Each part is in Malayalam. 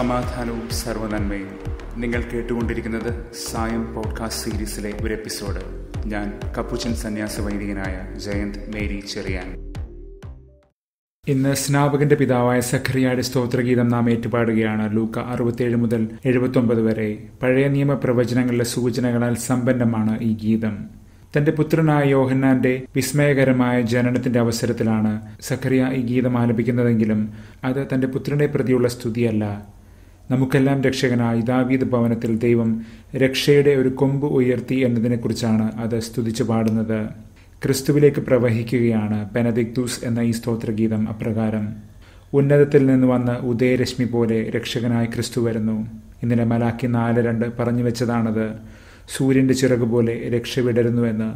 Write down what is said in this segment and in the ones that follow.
സമാധാനവും സർവനന്മയും നിങ്ങൾ കേട്ടുകൊണ്ടിരിക്കുന്നത് സായം പോഡ്കാസ്റ്റ് സീരീസിലെ ഒരു എപ്പിസോഡ് ഞാൻ കപ്പുച്ചൻ സന്യാസ വൈദികനായ ജയന്ത് മേരി ചെറിയാൻ ഇന്ന് സ്നാപകന്റെ പിതാവായ സഖറിയയുടെ സ്തോത്രഗീതം നാം ഏറ്റുപാടുകയാണ് ലൂക്ക അറുപത്തിയേഴ് മുതൽ എഴുപത്തൊമ്പത് വരെ പഴയ നിയമ പ്രവചനങ്ങളുടെ സൂചനകളാൽ സമ്പന്നമാണ് ഈ ഗീതം തന്റെ പുത്രനായ യോഹന്നാന്റെ വിസ്മയകരമായ ജനനത്തിന്റെ അവസരത്തിലാണ് സഖറിയ ഈ ഗീതം ആലപിക്കുന്നതെങ്കിലും അത് തന്റെ പുത്രനെ പ്രതിയുള്ള സ്തുതിയല്ല നമുക്കെല്ലാം രക്ഷകനായി ദാവീദ് ഭവനത്തിൽ ദൈവം രക്ഷയുടെ ഒരു കൊമ്പ് ഉയർത്തി എന്നതിനെക്കുറിച്ചാണ് അത് സ്തുതിച്ചു പാടുന്നത് ക്രിസ്തുവിലേക്ക് പ്രവഹിക്കുകയാണ് പെനദിക്തൂസ് എന്ന ഈ സ്തോത്രഗീതം അപ്രകാരം ഉന്നതത്തിൽ നിന്ന് വന്ന് ഉദയരശ്മി പോലെ രക്ഷകനായി ക്രിസ്തു വരുന്നു ഇന്നലെ മലാക്കി നാല് രണ്ട് പറഞ്ഞു വെച്ചതാണത് സൂര്യന്റെ ചിറക് പോലെ രക്ഷ വിടരുന്നുവെന്ന്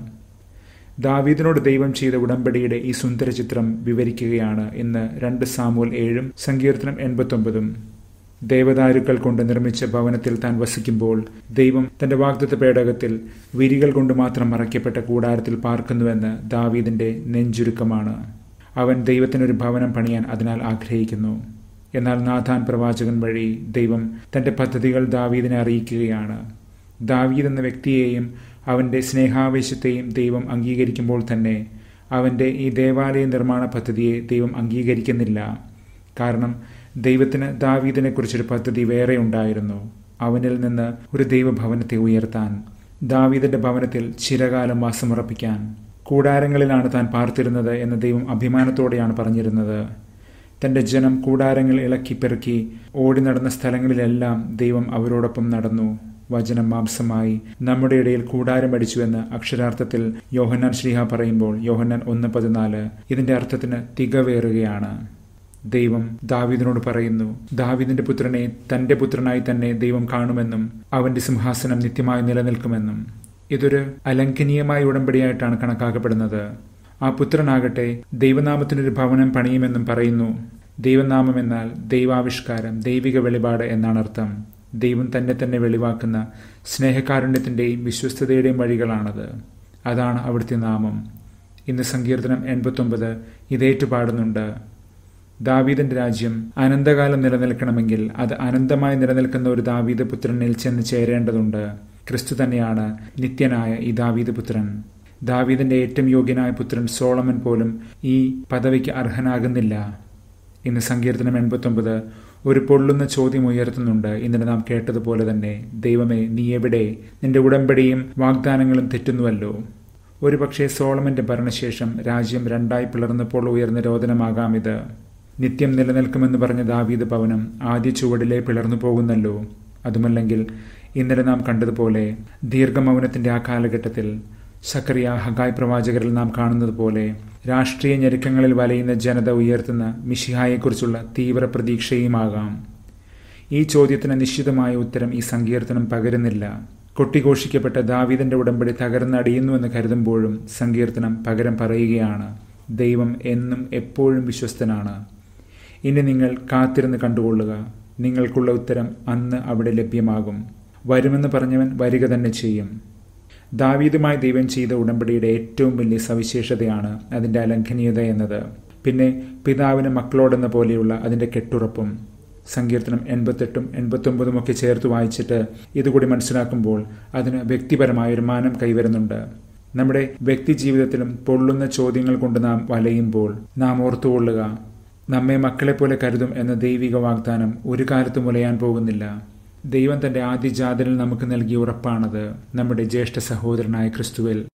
ദാവീദിനോട് ദൈവം ചെയ്ത ഉടമ്പടിയുടെ ഈ സുന്ദര ചിത്രം വിവരിക്കുകയാണ് ഇന്ന് രണ്ട് സാമൂൽ ഏഴും സങ്കീർത്തനം എൺപത്തൊമ്പതും ദേവദാരുക്കൾ കൊണ്ട് നിർമ്മിച്ച ഭവനത്തിൽ താൻ വസിക്കുമ്പോൾ ദൈവം തന്റെ വാഗ്ദത്ത പേടകത്തിൽ വിരികൾ കൊണ്ട് മാത്രം മറയ്ക്കപ്പെട്ട കൂടാരത്തിൽ പാർക്കുന്നുവെന്ന് ദാവീദിന്റെ നെഞ്ചുരുക്കമാണ് അവൻ ദൈവത്തിനൊരു ഭവനം പണിയാൻ അതിനാൽ ആഗ്രഹിക്കുന്നു എന്നാൽ നാഥാൻ പ്രവാചകൻ വഴി ദൈവം തന്റെ പദ്ധതികൾ ദാവീദിനെ അറിയിക്കുകയാണ് ദാവീദ് എന്ന വ്യക്തിയെയും അവന്റെ സ്നേഹാവേശത്തെയും ദൈവം അംഗീകരിക്കുമ്പോൾ തന്നെ അവന്റെ ഈ ദേവാലയ നിർമ്മാണ പദ്ധതിയെ ദൈവം അംഗീകരിക്കുന്നില്ല കാരണം ദൈവത്തിന് ദാവീദിനെ കുറിച്ചൊരു പദ്ധതി വേറെ ഉണ്ടായിരുന്നു അവനിൽ നിന്ന് ഒരു ദൈവഭവനത്തെ ഉയർത്താൻ ദാവീദിന്റെ ഭവനത്തിൽ ചിരകാലം വാസമുറപ്പിക്കാൻ കൂടാരങ്ങളിലാണ് താൻ പാർത്തിരുന്നത് എന്ന് ദൈവം അഭിമാനത്തോടെയാണ് പറഞ്ഞിരുന്നത് തന്റെ ജനം കൂടാരങ്ങൾ ഇളക്കി പെറുക്കി ഓടി നടന്ന സ്ഥലങ്ങളിലെല്ലാം ദൈവം അവരോടൊപ്പം നടന്നു വചനം മാംസമായി നമ്മുടെ ഇടയിൽ കൂടാരം അടിച്ചുവെന്ന് അക്ഷരാർത്ഥത്തിൽ യോഹന്നാൻ ശ്രീഹ പറയുമ്പോൾ യോഹന്നാൻ ഒന്ന് പതിനാല് ഇതിന്റെ അർത്ഥത്തിന് തികവേറുകയാണ് ദൈവം ദാവീദിനോട് പറയുന്നു ദാവീദിന്റെ പുത്രനെ തന്റെ പുത്രനായി തന്നെ ദൈവം കാണുമെന്നും അവന്റെ സിംഹാസനം നിത്യമായി നിലനിൽക്കുമെന്നും ഇതൊരു അലംഘനീയമായ ഉടമ്പടിയായിട്ടാണ് കണക്കാക്കപ്പെടുന്നത് ആ പുത്രനാകട്ടെ ദൈവനാമത്തിനൊരു ഭവനം പണിയുമെന്നും പറയുന്നു ദൈവനാമം എന്നാൽ ദൈവാവിഷ്കാരം ദൈവിക വെളിപാട് എന്നാണ് അർത്ഥം ദൈവം തന്നെ തന്നെ വെളിവാക്കുന്ന സ്നേഹകാരുണ്യത്തിന്റെയും വിശ്വസ്തതയുടെയും വഴികളാണത് അതാണ് അവിടുത്തെ നാമം ഇന്ന് സങ്കീർത്തനം എൺപത്തൊമ്പത് ഇതേറ്റു പാടുന്നുണ്ട് ദാവീദിന്റെ രാജ്യം അനന്തകാലം നിലനിൽക്കണമെങ്കിൽ അത് അനന്തമായി നിലനിൽക്കുന്ന ഒരു ദാവീദ് പുത്രനിൽ ചെന്ന് ചേരേണ്ടതുണ്ട് ക്രിസ്തു തന്നെയാണ് നിത്യനായ ഈ ദാവീദ് പുത്രൻ ദാവീദിന്റെ ഏറ്റവും യോഗ്യനായ പുത്രൻ സോളമൻ പോലും ഈ പദവിക്ക് അർഹനാകുന്നില്ല ഇന്ന് സങ്കീർത്തനം എൺപത്തൊമ്പത് ഒരു പൊള്ളുന്ന ചോദ്യം ഉയർത്തുന്നുണ്ട് ഇന്നലെ നാം കേട്ടതുപോലെ തന്നെ ദൈവമേ നീ എവിടെ നിന്റെ ഉടമ്പടിയും വാഗ്ദാനങ്ങളും തെറ്റുന്നുവല്ലോ ഒരുപക്ഷെ സോളമന്റെ ഭരണശേഷം രാജ്യം രണ്ടായി പിളർന്നപ്പോൾ ഉയർന്ന രോദനമാകാം ഇത് നിത്യം നിലനിൽക്കുമെന്ന് പറഞ്ഞ ദാവീദ് ഭവനം ആദ്യ ചുവടിലെ പിളർന്നു പോകുന്നല്ലോ അതുമല്ലെങ്കിൽ ഇന്നലെ നാം കണ്ടതുപോലെ ദീർഘമൗനത്തിന്റെ ആ കാലഘട്ടത്തിൽ സക്കറിയ ഹഗായ് പ്രവാചകരിൽ നാം കാണുന്നത് പോലെ രാഷ്ട്രീയ ഞെരുക്കങ്ങളിൽ വലയുന്ന ജനത ഉയർത്തുന്ന മിഷിഹായെക്കുറിച്ചുള്ള തീവ്ര പ്രതീക്ഷയുമാകാം ഈ ചോദ്യത്തിന് നിശ്ചിതമായ ഉത്തരം ഈ സങ്കീർത്തനം പകരുന്നില്ല കൊട്ടിഘോഷിക്കപ്പെട്ട ദാവീദിന്റെ ഉടമ്പടി തകർന്നടിയുന്നുവെന്ന് കരുതുമ്പോഴും സങ്കീർത്തനം പകരം പറയുകയാണ് ദൈവം എന്നും എപ്പോഴും വിശ്വസ്തനാണ് ഇനി നിങ്ങൾ കാത്തിരുന്ന് കണ്ടുകൊള്ളുക നിങ്ങൾക്കുള്ള ഉത്തരം അന്ന് അവിടെ ലഭ്യമാകും വരുമെന്ന് പറഞ്ഞവൻ വരിക തന്നെ ചെയ്യും ദാവീദുമായി ദൈവം ചെയ്ത ഉടമ്പടിയുടെ ഏറ്റവും വലിയ സവിശേഷതയാണ് അതിന്റെ അലംഘനീയത എന്നത് പിന്നെ പിതാവിന് മക്കളോടെന്ന പോലെയുള്ള അതിന്റെ കെട്ടുറപ്പും സങ്കീർത്തനം എൺപത്തെട്ടും എൺപത്തൊമ്പതും ഒക്കെ ചേർത്ത് വായിച്ചിട്ട് ഇതുകൂടി മനസ്സിലാക്കുമ്പോൾ അതിന് വ്യക്തിപരമായ ഒരു മാനം കൈവരുന്നുണ്ട് നമ്മുടെ വ്യക്തി ജീവിതത്തിലും പൊള്ളുന്ന ചോദ്യങ്ങൾ കൊണ്ട് നാം വലയുമ്പോൾ നാം ഓർത്തുകൊള്ളുക നമ്മെ മക്കളെപ്പോലെ കരുതും എന്ന ദൈവിക വാഗ്ദാനം ഒരു കാലത്തും മുലയാൻ പോകുന്നില്ല ദൈവം തന്റെ ആദ്യജാതനിൽ നമുക്ക് നൽകിയ ഉറപ്പാണത് നമ്മുടെ ജ്യേഷ്ഠ സഹോദരനായ ക്രിസ്തുവിൽ